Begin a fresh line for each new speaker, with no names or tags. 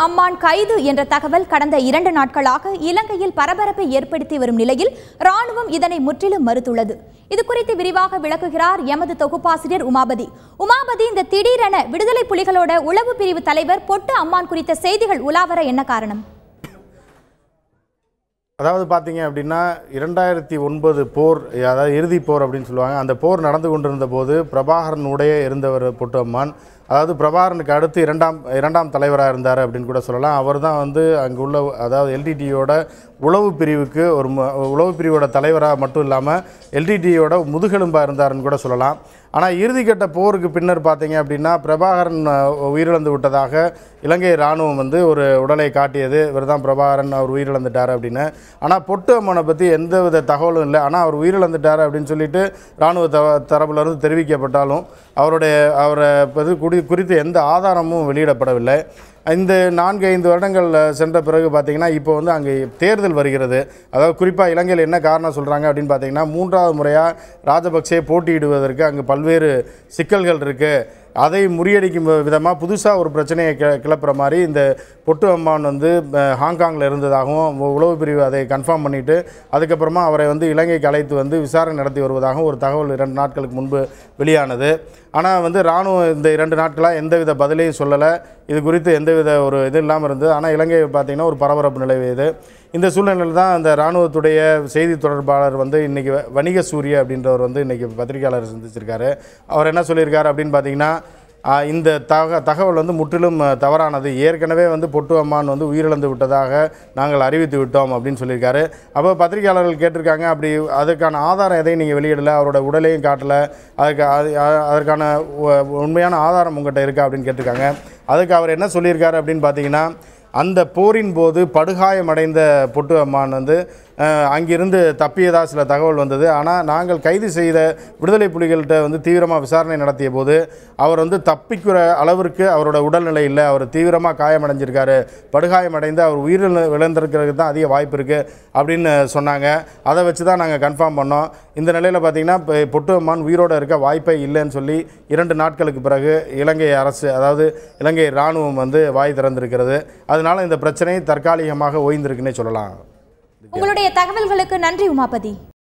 அம்மான் கைது என்ற தகவல் கடந்த இரண்டு நாட்களாக இலங்கையில் பரபரப்பை ஏற்படுத்தி வரும் நிலையில் ராணுவம் இதனை முற்றிலும் மறுத்துள்ளது இது குறித்து விரிவாக விளக்குகிறார் எமது தொகுப்பாசிரியர் உமாபதி உமாபதி இந்த திடீரென விடுதலை புலிகளோட உளவு பிரிவு தலைவர் பொட்டு அம்மான் குறித்த செய்திகள் உலாவர என்ன காரணம்
அதாவது பார்த்தீங்க அப்படின்னா இரண்டாயிரத்தி ஒன்பது போர் அதாவது இறுதிப் போர் அப்படின்னு சொல்லுவாங்க அந்த போர் நடந்து கொண்டிருந்த போது பிரபாகரன் உடைய இருந்தவர் பொட்டம்மான் அதாவது பிரபாகரனுக்கு அடுத்து இரண்டாம் இரண்டாம் தலைவராக இருந்தார் அப்படின்னு கூட சொல்லலாம் அவர் தான் வந்து அங்கே உள்ள அதாவது எல்டிடியோட உளவு பிரிவுக்கு ஒரு ம- உளவு பிரிவோட தலைவராக மட்டும் இல்லாமல் எல்டிடியோட முதுகெலும்பாக இருந்தாருன்னு கூட சொல்லலாம் ஆனால் இறுதிக்கட்ட போருக்கு பின்னர் பார்த்தீங்க அப்படின்னா பிரபாகரன் அஹ், உயிரிழந்து விட்டதாக இலங்கை இராணுவம் வந்து ஒரு உடலை காட்டியது இவர் தான் பிரபாகரன் அவர் உயிரிழந்துட்டார் அப்படின்னு ஆனால் பொட்டு அம்மனை பற்றி எந்த வித தகவலும் இல்லை ஆனால் அவர் உயிரிழந்துட்டார் அப்படின்னு சொல்லிட்டு இராணுவ த தரப்புலேருந்து தெரிவிக்கப்பட்டாலும் அவருடைய அவரை இது குடி குறித்து எந்த ஆதாரமும் வெளியிடப்படவில்லை இந்த நான்கு ஐந்து வருடங்கள் சென்ற பிறகு பார்த்தீங்கன்னா இப்போ வந்து அங்கே தேர்தல் வருகிறது அதாவது குறிப்பாக இலங்கையில் என்ன காரணம் சொல்கிறாங்க அப்படின்னு பார்த்தீங்கன்னா மூன்றாவது முறையாக ராஜபக்சே போட்டியிடுவதற்கு அங்கே பல்வேறு சிக்கல்கள் இருக்குது அதை முறியடிக்கும் விதமாக புதுசாக ஒரு பிரச்சனையை கி கிளப்புற மாதிரி இந்த பொட்டு அம்மான் வந்து அஹ், ஹாங்காங்கில் இருந்ததாகவும் உ- உளவு பிரிவு அதை கன்ஃபார்ம் பண்ணிவிட்டு அதுக்கப்புறமா அவரை வந்து இலங்கைக்கு அழைத்து வந்து விசாரணை நடத்தி வருவதாகவும் ஒரு தகவல் இரண்டு நாட்களுக்கு முன்பு வெளியானது ஆனால் வந்து இராணுவம் இந்த இரண்டு நாட்களாக எந்தவித பதிலையும் சொல்லலை இது குறித்து எந்தவித ஒரு இது இல்லாமல் இருந்தது ஆனால் இலங்கை பார்த்திங்கன்னா ஒரு பரபரப்பு நிலவியது இந்த சூழ்நிலையில் தான் அந்த இராணுவத்துடைய செய்தி தொடர்பாளர் வந்து இன்றைக்கி வணிக சூரிய அப்படின்றவர் வந்து இன்றைக்கி பத்திரிகையாளர் சந்திச்சிருக்காரு அவர் என்ன சொல்லியிருக்காரு அப்படின்னு பார்த்தீங்கன்னா ஆஹ், இந்த தக தகவல் வந்து முற்றிலும் அஹ், தவறானது ஏற்கனவே வந்து பொட்டு அம்மான் வந்து உயிரிழந்து விட்டதாக நாங்கள் அறிவித்து விட்டோம் அப்படின்னு சொல்லியிருக்காரு அப்போ பத்திரிகையாளர்கள் கேட்டிருக்காங்க அப்படி அதுக்கான ஆதாரம் எதையும் நீங்கள் வெளியிடலை அவரோட உடலையும் காட்டலை அதுக்கு அது அ- அதற்கான உ- உண்மையான ஆதாரம் உங்கள்கிட்ட இருக்கா அப்படின்னு கேட்டிருக்காங்க அதுக்கு அவர் என்ன சொல்லியிருக்காரு அப்படின்னு பார்த்தீங்கன்னா அந்த போரின் போது படுகாயமடைந்த பொட்டு அம்மான் வந்து அஹ், அங்கிருந்து தப்பியதாக சில தகவல் வந்தது ஆனால் நாங்கள் கைது செய்த விடுதலை புலிகள்கிட்ட வந்து தீவிரமாக விசாரணை நடத்திய போது அவர் வந்து தப்பிக்கிற அளவிற்கு அவரோட உடல்நிலை இல்லை அவர் தீவிரமாக காயமடைஞ்சிருக்காரு படுகாயமடைந்து அவர் உயிரிழ இழந்திருக்கிறதுக்கு தான் அதிக வாய்ப்பு இருக்குது அப்படின்னு சொன்னாங்க அதை வச்சு தான் நாங்கள் கன்ஃபார்ம் பண்ணோம் இந்த நிலையில் பார்த்தீங்கன்னா இப்போ பொட்டு அம்மான் உயிரோடு இருக்க வாய்ப்பே இல்லைன்னு சொல்லி இரண்டு நாட்களுக்கு பிறகு இலங்கை அரசு அதாவது இலங்கை இராணுவம் வந்து வாய் திறந்திருக்கிறது அதனால இந்த பிரச்சனை தற்காலிகமாக ஓய்ந்திருக்குன்னே சொல்லலாம்
உங்களுடைய தகவல்களுக்கு நன்றி உமாபதி